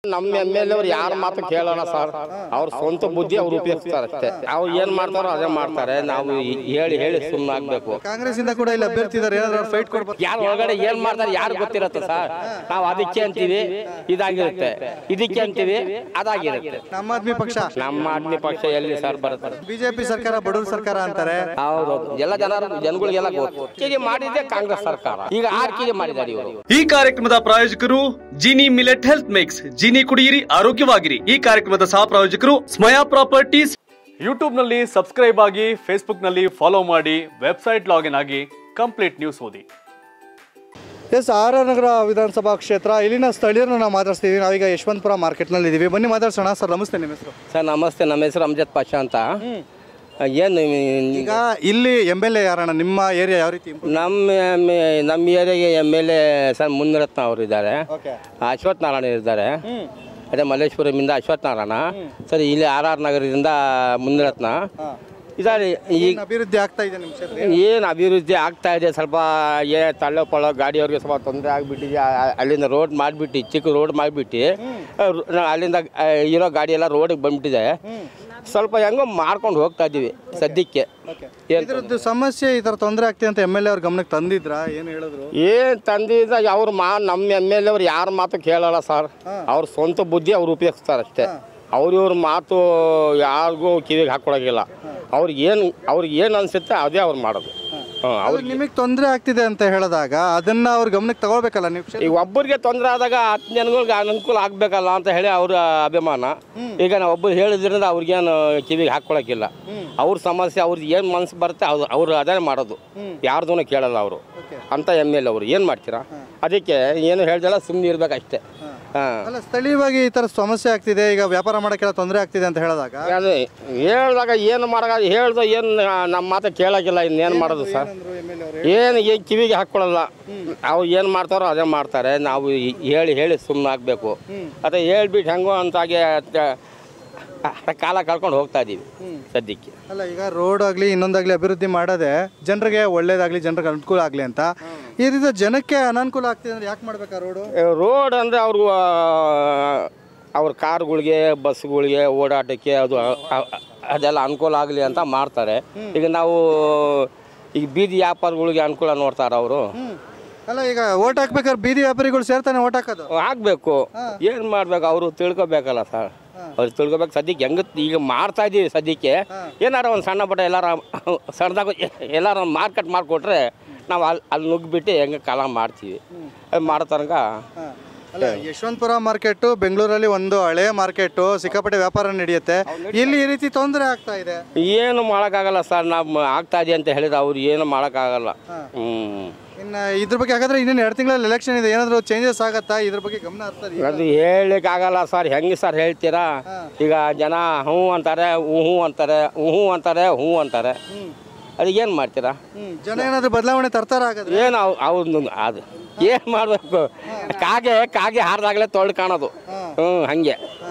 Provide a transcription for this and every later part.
ನಮ್ಮ M L ಅವ್ರು ಯಾರ ಮಾತು ಕೇಳೋಣ ಸರ್ ಅವ್ರ ಸ್ವಂತ ಬುದ್ಧಿ ಅವ್ರು ಉಪಯೋಗಿಸ್ತಾರೆ ಅಷ್ಟೇ ಅವ್ರು ಏನ್ ಮಾಡ್ತಾರೋ ಅದೇ ಮಾಡ್ತಾರೆ ನಾವು ಈ- ಹೇಳಿ ಹೇಳಿ ಸುಮ್ಮನೆ ಆಗ್ಬೇಕು ಕಾಂಗ್ರೆಸ್ ಇಂದ ಕೂಡ ಇಲ್ಲಿ ಅಭ್ಯರ್ಥಿ ಇದಾರೆ ಏನಾದ್ರು ಫೈಟ್ ಕೊಡ್ಬೋದು ಯಾರು ಒಳಗಡೆ ಏನ್ ಮಾಡ್ತಾರೆ ಯಾರು ಗೊತ್ತಿರುತ್ತೆ ಸರ್ ನಾವು ಅದಕ್ಕೆ ಅಂತೀವಿ ಇದಾಗಿರುತ್ತೆ ಇದಕ್ಕೆ ಅಂತೀವಿ ಅದಾಗಿರುತ್ತೆ ನಮ್ಮ ಆದ್ಮಿ ಪಕ್ಷ ನಮ್ಮ ಆದ್ಮಿ ಪಕ್ಷ ಎಲ್ಲಿ ಸರ್ ಬರುತ್ತೆ ಬಿಜೆಪಿ ಸರ್ಕಾರ ಬಡವ್ರ ಸರ್ಕಾರ ಅಂತಾರೆ ಹೌದೌದು ಎಲ್ಲ ಜನರು ಜನಗಳಿಗೆಲ್ಲ ಗೊತ್ತು ಆರ್ಕೆಗೆ ಮಾಡಿದ್ದೆ ಕಾಂಗ್ರೆಸ್ ಸರ್ಕಾರ ಈಗ ಆರ್ಕೆಗೆ ಮಾಡಿದ್ದಾರೆ ಇವರು ಈ ಕಾರ್ಯಕ್ರಮದ ಪ್ರಾಯೋಜಕರು Gini millet health mix Gini ಕುಡಿಯಿರಿ ಆರೋಗ್ಯವಾಗಿರಿ ಈ ಕಾರ್ಯಕ್ರಮದ ಸಹ ಪ್ರಾಯೋಜಕರು ಸ್ಮಯಾ ಪ್ರಾಪರ್ಟೀಸ್ ಯೂಟ್ಯೂಬ್ ನಲ್ಲಿ ಸಬ್ಸ್ಕ್ರೈಬ್ ಆಗಿ ಫೇಸ್ಬುಕ್ ನಲ್ಲಿ ಫಾಲೋ ಮಾಡಿ ವೆಬ್ಸೈಟ್ ಲಾಗಿನ್ ಆಗಿ ಕಂಪ್ಲೀಟ್ ನ್ಯೂಸ್ ಓದಿ ಎಸ್ ಆರ್ ಆರ್ ನಗರ ವಿಧಾನಸಭಾ ಕ್ಷೇತ್ರ ಇಲ್ಲಿನ ಸ್ಥಳೀಯರನ್ನ ನಾವು ಮಾತಾಡ್ಸ್ತೀವಿ ನಾವೀಗ ಯಶವಂತಪುರ ಮಾರ್ಕೆಟ್ನಲ್ಲಿ ಇದ್ದೀವಿ ಬನ್ನಿ ಮಾತಾಡ್ಸೋಣ ಸರ್ ನಮಸ್ತೆ ನಿಮ್ಮ ಹೆಸರು ಸರ್ ನಮಸ್ತೆ ನಮ್ಮ ಹೆಸರು ಅಮ್ಜದ್ ಪಾಷಾ ಅಂತ ಏನು ಈಗ ಇಲ್ಲಿ ಎಮ್ ಎಲ್ ಎ ಯಾರಣ್ಣ ನಿಮ್ಮ ಏರಿಯಾ ಯಾವ ರೀತಿ ನಮ್ಮ ಎಮ್- ನಮ್ಮ ಏರಿಯಾಗೆ M L A sir Munirathna ಅವರು ಇದ್ದಾರೆ ಓಕೆ ಅಶ್ವಥ್ ನಾರಾಯಣ ಇದ್ದಾರೆ ಅದೇ ಮಲ್ಲೇಶ್ವರಮಿಂದ ಅಶ್ವಥ್ ನಾರಾಯಣ ಸರ್ ಇಲ್ಲಿ ಆರ್ ಆರ್ ನಗರದಿಂದ ಮುನಿರತ್ನ ಇದ್ದಾರೆ ಈಗ ಅಭಿವೃದ್ಧಿ ಆಗ್ತಾ ಇದೆ ನಿಮ್ಮ ಕ್ಷೇತ್ರ ಏನು ಅಭಿವೃದ್ಧಿ ಆಗ್ತಾ ಇದೆ ಸ್ವಲ್ಪ ಏ ತಳ್ಳೋ ಪಳ್ಳೋ ಗಾಡಿಯವ್ರಿಗೆ ಸ್ವಲ್ಪ ತೊಂದರೆ ಆಗಿಬಿಟ್ಟಿದೆ ಅಲ್ಲಿಂದ ರೋಡ್ ಮಾಡಿಬಿಟ್ಟು ಚಿಕ್ಕ ರೋಡ್ ಮಾಡಿಬಿಟ್ಟು ಅಲ್ಲಿಂದ ಆ, ಇರೋ ಗಾಡಿ ಎಲ್ಲ ರೋಡಿಗೆ ಬಂದ್ಬಿಟ್ಟಿದೆ ಸ್ವಲ್ಪ ಹೆಂಗೋ ಮಾಡ್ಕೊಂಡು ಹೋಗ್ತಾ ಇದ್ದೀವಿ ಸದ್ಯಕ್ಕೆ ಏನು ಇದ್ರದ್ದು ಸಮಸ್ಯೆ ಈ ಥರ ತೊಂದರೆ ಆಗ್ತಿದೆ ಅಂತ ಎಮ್ ಎಲ್ ಎ ಅವ್ರ ಗಮನಕ್ಕೆ ತಂದಿದ್ರ ಏನು ಹೇಳಿದ್ರು ಏನು ತಂದಿದ್ದ ಅವ್ರ ಮಾ ನಮ್ಮ ಎಮ್ ಎಲ್ ಅವ್ರು ಯಾರ ಮಾತು ಕೇಳಲ್ಲ ಸರ್ ಅವ್ರ ಸ್ವಂತ ಬುದ್ಧಿ ಅವ್ರು ಉಪಯೋಗಿಸ್ತಾರೆ ಅಷ್ಟೇ ಅವ್ರ ಇವ್ರ ಮಾತು ಯಾರಿಗೂ ಕಿವಿಗೆ ಹಾಕೊಳಗಿಲ್ಲ ಅವ್ರಿಗೆ ಏನು ಅವ್ರಿಗೆ ಏನು ಅನ್ಸುತ್ತೆ ಅದೇ ಅವ್ರು ಮಾಡೋದು ಹಾಂ ಅವ್ರಿಗೆ ನಿಮಗೆ ತೊಂದರೆ ಆಗ್ತಿದೆ ಅಂತ ಹೇಳಿದಾಗ ಅದನ್ನ ಅವ್ರ ಗಮನಕ್ಕೆ ತಗೊಳ್ಬೇಕಲ್ಲ ನೀವು ಕ್ಷೇತ್ರ- ಈಗ ಒಬ್ಬರಿಗೆ ತೊಂದರೆ ಆದಾಗ ಹತ್ತು ಜನಗಳಿಗೆ ಅನುಕೂಲ ಆಗಬೇಕಲ್ಲ ಅಂತ ಹೇಳಿ ಅವ್ರ ಅಭಿಮಾನ ಈಗ ನಾವು ಒಬ್ಬರು ಹೇಳಿದ್ರಿಂದ ಅವ್ರಿಗೇನು ಕಿವಿಗೆ ಹಾಕ್ಕೊಳಕ್ಕಿಲ್ಲ ಅವ್ರ ಸಮಸ್ಯೆ ಅವ್ರಿಗೆ ಏನು ಮನಸ್ಸು ಬರುತ್ತೆ ಅವ್ರು ಅವ್ರು ಅದೇ ಮಾಡೋದು ಯಾರ್ದೂ ಕೇಳಲ್ಲ ಅವರು ಅಂತ ಎಮ್ ಎಲ್ ಅವರು ಏನು ಮಾಡ್ತೀರಾ ಅದಕ್ಕೆ ಏನು ಹೇಳ್ದಲ್ಲ ಸುಮ್ಮನೆ ಇರ್ಬೇಕಷ್ಟೇ ಹಾಂ ಅಲ್ಲ ಸ್ಥಳೀಯವಾಗಿ ಈ ಥರ ಸಮಸ್ಯೆ ಆಗ್ತಿದೆ ಈಗ ವ್ಯಾಪಾರ ಮಾಡೋಕ್ಕೆಲ್ಲ ತೊಂದರೆ ಆಗ್ತಿದೆ ಅಂತ ಹೇಳಿದಾಗ ಅದೇ ಹೇಳ್ದಾಗ ಏನು ಮಾಡಕ ಹೇಳ್ದ ಏನು ನಮ್ಮ ಮಾತು ಕೇಳೋಕ್ಕಿಲ್ಲ ಇನ್ನೇನು ಮಾಡೋದು ಸರ್ ಏನು ಏನು ಕಿವಿಗೆ ಹಾಕ್ಕೊಳ್ಳಲ್ಲ ಅವ್ರು ಏನು ಮಾಡ್ತಾರೋ ಅದೇ ಮಾಡ್ತಾರೆ ನಾವು ಈ- ಹೇಳಿ ಹೇಳಿ ಸುಮ್ಮನೆ ಆಗಬೇಕು ಅದೇ ಹೇಳ್ಬಿಟ್ಟು ಹೆಂಗೋ ಅಂತಾಗೆ ಅತ್ತ- ಅತ್ತ ಕಾಲ ಕಳ್ಕೊಂಡು ಹೋಗ್ತಾ ಇದ್ದೀವಿ ಸದ್ಯಕ್ಕೆ ಅಲ್ಲ ಈಗ ರೋಡ್ ಆಗಲಿ ಇನ್ನೊಂದಾಗಲಿ ಅಭಿವೃದ್ಧಿ ಮಾಡೋದೇ ಜನರಿಗೆ ಒಳ್ಳೇದಾಗಲಿ ಜನರಿಗೆ ಅನುಕೂಲ ಆಗಲಿ ಅಂತ ಈ ರೀತಿ ಜನಕ್ಕೆ ಅನಾನುಕೂಲ ಆಗ್ತಿದೆ ಅಂದ್ರೆ ಯಾಕೆ ಮಾಡ್ಬೇಕಾ ರೋಡು ರೋಡ್ ಅಂದರೆ ಅವ್ರು ಅವ್ರ ಕಾರ್ಗಳಿಗೆ ಬಸ್ಗಳಿಗೆ ಓಡಾಟಕ್ಕೆ ಅದು ಅ- ಅದೆಲ್ಲ ಅನುಕೂಲ ಆಗಲಿ ಅಂತ ಮಾಡ್ತಾರೆ ಈಗ ನಾವು ಈಗ ಬೀದಿ ವ್ಯಾಪಾರಗಳಿಗೆ ಅನುಕೂಲ ನೋಡ್ತಾರೆ ಅವರು ಅಲ್ಲ ಈಗ ಓಟ್ ಹಾಕ್ಬೇಕಾದ್ರೆ ಬೀದಿ ವ್ಯಾಪಾರಿಗಳು ಸೇರ್ತಾನೆ ಓಟ್ ಹಾಕೋದು ಆಗ್ಬೇಕು ಏನು ಮಾಡ್ಬೇಕು ಅವರು ತಿಳ್ಕೊಬೇಕಲ್ಲ ಸರ್ ಅವ್ರು ತಿಳ್ಕೊಬೇಕು ಸದ್ಯಕ್ಕೆ ಹೆಂಗ ಈಗ ಮಾಡ್ತಾ ಇದೀವಿ ಸದ್ಯಕ್ಕೆ ಏನಾರ ಒಂದು ಸಣ್ಣ ಪುಟ್ಟ ಎಲ್ಲಾರ ಸಣ್ಣದಾಗ ಎಲ್ಲಾರ ಒಂದು ಮಾರ್ಕೆಟ್ ಮಾಡಿಕೊಟ್ರೆ ನಾವು ಅಲ್ಲಿ ಅಲ್ಲಿ ನುಗ್ಗಿಬಿಟ್ಟು ಹೆಂಗೆ ಕಾಲ ಮಾಡ್ತೀವಿ ಅದು ಮಾಡೋ ತನಕ ಅಲ್ಲ ಯಶವಂತಪುರ ಮಾರ್ಕೆಟು ಬೆಂಗಳೂರಲ್ಲಿ ಒಂದು ಹಳೆ ಮಾರ್ಕೆಟು ಸಿಕ್ಕಾಪಟ್ಟೆ ವ್ಯಾಪಾರ ನಡೆಯುತ್ತೆ ಇಲ್ಲಿ ಈ ರೀತಿ ತೊಂದರೆ ಆಗ್ತಾ ಇದೆ ಏನು ಮಾಡೋಕ್ಕಾಗಲ್ಲ ಸರ್ ನಾವು ಆಗ್ತಾ ಇದೆ ಅಂತ ಹೇಳಿದ್ರೆ ಅವ್ರು ಏನು ಮಾಡೋಕ್ಕಾಗಲ್ಲ ಹ್ಞೂ ಇನ್ನು ಇದ್ರ ಬಗ್ಗೆ ಹಾಗಾದ್ರೆ ಇನ್ನೇನು ಎರಡು ತಿಂಗಳಲ್ಲಿ ಎಲೆಕ್ಷನ್ ಇದೆ ಏನಾದರೂ ಚೇಂಜಸ್ ಆಗತ್ತಾ ಇದ್ರ ಬಗ್ಗೆ ಗಮನ ಹರಿಸ್ತಾರೆ ಅದು ಹೇಳಲಿಕ್ಕಾಗಲ್ಲ ಸರ್ ಹೆಂಗೆ ಸರ್ ಹೇಳ್ತೀರಾ ಈಗ ಜನ ಹ್ಞೂ ಅಂತಾರೆ ಹ್ಞೂ ಹ್ಞೂ ಅಂತಾರೆ ಹ್ಞೂ ಹ್ಞೂ ಅಂತಾರೆ ಹ್ಞೂ ಅಂತಾರೆ ಅದಕ್ಕೆ ಏನು ಮಾಡ್ತೀರಾ ಹ್ಮ್. ಜನ ಏನಾದರೂ ಬದಲಾವಣೆ ತರ್ತಾರ ಹಾಗಾದ್ರೆ ಏನು ಅವ್ ಅವ್ನು ಅದು ಏನು ಮಾಡಬೇಕು ಕಾಗೆ ಕಾಗೆ ಹಾರಿದಾಗಲೇ ತೊಳ್ದು ಕಾಣೋದು ಹ್ಞೂ ಹಾಗೆ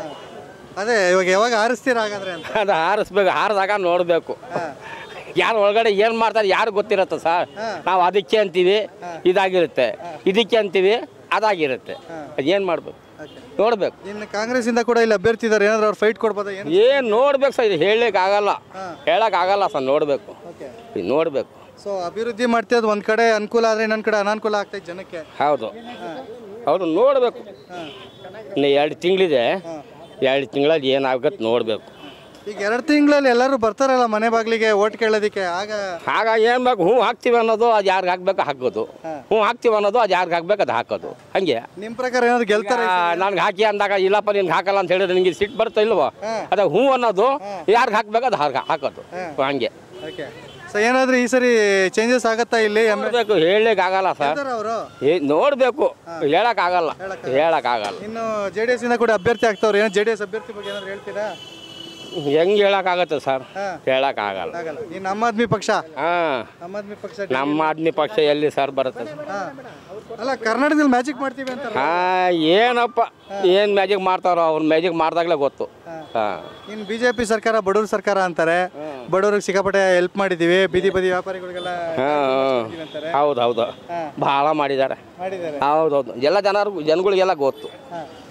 ಅದೇ ಇವಾಗ ಯಾವಾಗ ಆರಿಸ್ತೀರ ಹಾಗಾದ್ರೆ ಅಂತ ಅದು ಹಾರಿಸ್ಬೇಕು ಹಾರಿದಾಗ ನೋಡಬೇಕು ಯಾರು ಒಳಗಡೆ ಏನು ಮಾಡ್ತಾರೆ ಯಾರು ಗೊತ್ತಿರುತ್ತೆ ಸರ್ ನಾವು ಅದಕ್ಕೆ ಅಂತೀವಿ ಇದಾಗಿರುತ್ತೆ ಇದಕ್ಕೆ ಅಂತೀವಿ ಅದಾಗಿರುತ್ತೆ ಏನು ಮಾಡ್ಬೇಕು ನೋಡ್ಬೇಕು ಇನ್ನು ಕಾಂಗ್ರೆಸ್ ಇಂದ ಕೂಡ ಇಲ್ಲಿ ಅಭ್ಯರ್ಥಿ ಇದಾರೆ ಏನಾದ್ರು ಅವ್ರು ಫೈಟ್ ಕೊಡ್ಬೋದಾ ಏನು ಏನು ನೋಡ್ಬೇಕು ಸರ್ ಇದು ಹೇಳಲಿಕ್ಕೆ ಆಗಲ್ಲ ಹೇಳಕ್ ಆಗಲ್ಲ ಸರ್ ನೋಡಬೇಕು ನೋಡಬೇಕು ಸೊ ಅಭಿವೃದ್ಧಿ ಮಾಡ್ತಿರೋದು ಒಂದ್ ಕಡೆ ಅನುಕೂಲ ಆದ್ರೆ ಇನ್ನೊಂದ್ ಕಡೆ ಅನಾನುಕೂಲ ಆಗ್ತೈತೆ ಜನಕ್ಕೆ ಹೌದು ಹೌದು ನೋಡಬೇಕು ಇನ್ನು ಎರಡು ತಿಂಗಳಿದೆ ಎರಡು ತಿಂಗಳಲ್ಲಿ ಏನಾಗತ್ತೆ ನೋಡಬೇಕು ಈಗ ಎರಡು ತಿಂಗಳಲ್ಲಿ ಎಲ್ಲರೂ ಬರ್ತಾರಲ್ಲ ಮನೆ ಬಾಗಿಲಿಗೆ ಓಟ್ ಕೇಳೋದಕ್ಕೆ ಆಗ ಆಗ ಏನು ಬೇಕು ಹ್ಞೂ ಹಾಕ್ತೀವಿ ಅನ್ನೋದು ಅದು ಯಾರಿಗೆ ಹಾಕ್ಬೇಕು ಹಾಕೋದು ಹ್ಞೂ ಹಾಕ್ತೀವಿ ಅನ್ನೋದು ಅದು ಯಾರಿಗೆ ಹಾಕ್ಬೇಕು ಅದು ಹಾಕೋದು ಹಂಗೆ ನಿಮ್ ಪ್ರಕಾರ ಏನಾದ್ರು ಗೆಲ್ತಾರೆ ನನಗೆ ಹಾಕಿ ಅಂದಾಗ ಇಲ್ಲಪ್ಪ ನಿನ್ಗೆ ಹಾಕಲ್ಲ ಅಂತ ಹೇಳಿದ್ರೆ ನಿನಗೆ ಸಿಟ್ಟು ಬರುತ್ತಾ ಇಲ್ವೋ ಅದೇ ಹ್ಞೂ ಅನ್ನೋದು ಯಾರಿಗೆ ಹಾಕ್ಬೇಕು ಅದು ಹಾಗೆ ಹಾಕೋದು ಹಂಗೆ ಓಕೆ ಸೊ ಏನಾದ್ರು ಈ ಸರಿ ಚೇಂಜಸ್ ಆಗತ್ತಾ ಇಲ್ಲಿ ನೋಡ್ಬೇಕು ಹೇಳಲಿಕ್ಕೆ ಆಗಲ್ಲ ಸರ್ ಅವರು ಏ ನೋಡಬೇಕು ಹೇಳಕ್ಕಾಗಲ್ಲ ಹೇಳಕ್ಕಾಗಲ್ಲ ಇನ್ನು ಜೆ ಡಿ ಎಸ್ ಇಂದ ಕೂಡ ಅಭ್ಯರ್ಥಿ ಆಗ್ತಾವ್ರು ಏನೋ ಜೆ ಡಿ ಎಸ್ ಅಭ್ಯರ್ಥಿ ಬಗ್ಗೆ ಏನಾದ್ರು ಹೇಳ್ತೀರಾ ಹೆಂಗೆ ಹೇಳಕ್ಕಾಗತ್ತೆ ಸರ್ ಹೇಳಕ್ಕಾಗಲ್ಲ ಆಗಲ್ಲ ಈ ನಮ್ಮ ಆದ್ಮಿ ಪಕ್ಷ ಹಾಂ ನಮ್ಮ ಆದ್ಮಿ ಪಕ್ಷ ನಮ್ಮ ಆದ್ಮಿ ಪಕ್ಷ ಎಲ್ಲಿ ಸರ್ ಬರುತ್ತೆ ಹಾ. ಅಲ್ಲ ಕರ್ನಾಟಕದಲ್ಲಿ ಮ್ಯಾಜಿಕ್ ಮಾಡ್ತೀವಿ ಅಂತ ಹಾಂ ಏನಪ್ಪ ಏನು ಮ್ಯಾಜಿಕ್ ಮಾಡ್ತಾರೋ ಅವ್ರು ಮ್ಯಾಜಿಕ್ ಮಾಡ್ದಾಗಲೇ ಗೊತ್ತು ಹಾಂ ಇನ್ನು ಬಿಜೆಪಿ ಸರ್ಕಾರ ಬಡವ್ರ ಸರ್ಕಾರ ಅಂತಾರೆ ಬಡವ್ರಿಗೆ ಸಿಕ್ಕಾಪಟ್ಟೆ ಹೆಲ್ಪ್ ಮಾಡಿದೀವಿ ಬೀದಿ ಬದಿ ವ್ಯಾಪಾರಿಗಳಿಗೆಲ್ಲ ಹಾಂ ಅಂತಾರೆ ಹೌದು ಹೌದು ಭಾಳ ಮಾಡಿದ್ದಾರೆ ಮಾಡಿದ್ದಾರೆ ಹೌದೌದು ಎಲ್ಲ ಜನರು ಜನಗಳಿಗೆಲ್ಲ ಗೊತ್ತು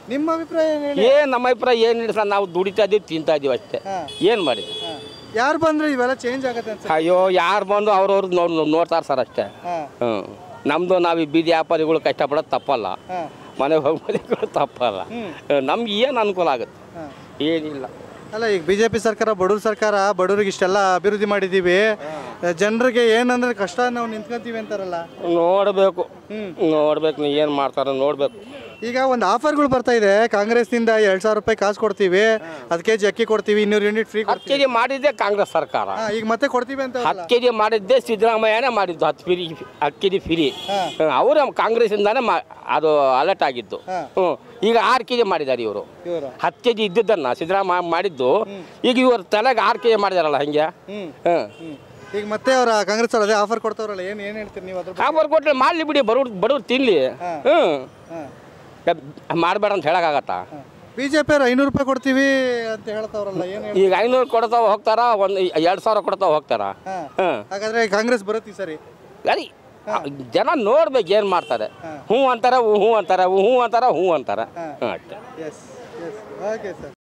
ನಿಮ್ಮ ಅಭಿಪ್ರಾಯ ಏನು ಹೇಳಿ ಏನ್ ನಮ್ಮ ಅಭಿಪ್ರಾಯ ಏನಿಲ್ಲ ಸರ್ ನಾವು ದುಡಿತಾ ಇದೀವಿ ತಿಂತಾ ಇದೀವಿ ಅಷ್ಟೇ ಹಾ. ಏನ್ ಮಾಡಿ ಯಾರು ಬಂದ್ರೆ ಇವೆಲ್ಲ ಚೇಂಜ್ ಆಗತ್ತೆ ಅನ್ಸುತ್ತೆ ಅಯ್ಯೋ ಯಾರು ಬಂದು ಅವ್ರವ್ರು ನೋಡ್ ನೋಡ್ತಾರೆ ಸರ್ ಅಷ್ಟೇ ಹಾ ಹ್ಞೂ ನಮ್ಮದು ನಾವು ಈ ಬೀದಿ ವ್ಯಾಪಾರಿಗಳು ಕಷ್ಟಪಡೋದು ತಪ್ಪಲ್ಲ ಹಾ ಮನೆಗೆ ಹೋಗ್ಬೋದು ತಪ್ಪಲ್ಲ ನಮ್ಗೆ ಏನು ಅನುಕೂಲ ಆಗುತ್ತೆ ಹಾ ಏನಿಲ್ಲ ಅಲ್ಲ ಈಗ ಬಿಜೆಪಿ ಸರ್ಕಾರ ಬಡವ್ರ ಸರ್ಕಾರ ಬಡವ್ರಿಗೆ ಇಷ್ಟೆಲ್ಲ ಅಭಿವೃದ್ಧಿ ಮಾಡಿದ್ದೀವಿ ಜನರಿಗೆ ಏನಂದ್ರೆ ಕಷ್ಟ ನಾವು ನಿಂತ್ಕೊಂತೀವಿ ಅಂತಾರಲ್ಲ ನೋಡಬೇಕು ಹ್ಮ್. ನೋಡ್ಬೇಕು ನೀ ಏನು ಮಾಡ್ತಾರ ನೋಡ್ಬೇಕು ಈಗ ಒಂದು ಆಫರ್ಗಳು ಬರ್ತಾ ಇದೆ ಕಾಂಗ್ರೆಸ್ನಿಂದ ಎರಡ್ ಸಾವಿರ ರೂಪಾಯಿ ಕಾಸು ಕೊಡ್ತೀವಿ ಹತ್ತು ಕೆ ಜಿ ಅಕ್ಕಿ ಕೊಡ್ತೀವಿ ಇನ್ನೂರು ಯೂನಿಟ್ ಫ್ರೀ ಹತ್ತು ಕೆ ಜಿ ಮಾಡಿದ್ದೆ ಕಾಂಗ್ರೆಸ್ ಸರ್ಕಾರ ಹಾ ಈಗ ಮತ್ತೆ ಕೊಡ್ತೀವಿ ಅಂತ ಹತ್ತು ಕೆ ಜಿ ಮಾಡಿದ್ದೆ ಸಿದ್ದರಾಮಯ್ಯನೇ ಮಾಡಿದ್ದು ಹತ್ತು ಫಿರಿ ಹತ್ತು ಕೆ ಜಿ ಫ್ರೀ ಹಾ. ಅವರು ಕಾಂಗ್ರೆಸ್ಸಿಂದಾನೇ ಮಾ ಅದು ಅಲರ್ಟ್ ಆಗಿದ್ದು ಹಾ. ಹ್ಞೂ ಈಗ ಆರು ಕೆ ಜಿ ಮಾಡಿದ್ದಾರೆ ಇವರು ಇವರು ಹತ್ತು ಕೆ ಜಿ ಇದ್ದಿದ್ದನ್ನು ಸಿದ್ದರಾಮಯ್ಯ ಮಾಡಿದ್ದು ಈಗ ಇವ್ರ ತಲೆಗೆ ಆರು ಕೆ ಜಿ ಮಾಡಿದಾರಲ್ಲ ಹಂಗೆ ಹ್ಮ್ ಹಾಂ ಹ್ಮ್. ಈಗ ಮತ್ತೆ ಅವರ ಕಾಂಗ್ರೆಸ್ ಅವ್ರು ಅದೇ ಆಫರ್ ಕೊಡ್ತಾವ್ರಲ್ಲ ಏನು ಏನು ಹೇಳ್ತೀರಿ ನೀವು ಅದ್ರ ಬಗ್ಗೆ? ಕಾಬರ್ ಕೊಟ್ರೆ ಮಾಡಲಿ ಬಿಡಿ ಬಡವ್ರು ಬಡವ್ರು ತಿನ್ನಲಿ ಹಾ. ಹ್ಞೂ ಹಾ ಮಾಡಬೇಡ ಅಂತ ಹೇಳೋಕ್ಕಾಗತ್ತಾ ಬಿಜೆಪಿ ಅವ್ರು ಐನೂರು ರೂಪಾಯಿ ಕೊಡ್ತೀವಿ ಅಂತ ಹೇಳ್ತಾವ್ರಲ್ಲ ಏನು ಹೇಳಿ ಈಗ ಐನೂರು ಕೊಡ್ತಾವ ಹೋಗ್ತಾರ ಒಂದು ಎರಡು ಸಾವಿರ ಕೊಡ್ತಾವ ಹೋಗ್ತಾರ ಹಾ ಹಾಂ ಹಾಗಾದ್ರೆ ಕಾಂಗ್ರೆಸ್ ಬರುತ್ತೆ ಈ ಸರಿ ಅದೇ ಜನ ನೋಡ್ಬೇಕು ಏನು ಮಾಡ್ತಾರೆ ಹ್ಞೂ ಅಂತಾರೆ ಹ್ಞೂ ಹ್ಞೂ ಅಂತಾರೆ ಹ್ಞೂ ಹ್ಞೂ ಅಂತಾರೆ ಹ್ಞೂ ಅಂತಾರೆ ಹಾಂ ಅಷ್ಟೇ ಎಸ್ ಎಸ್ ಓಕೆ ಸರ್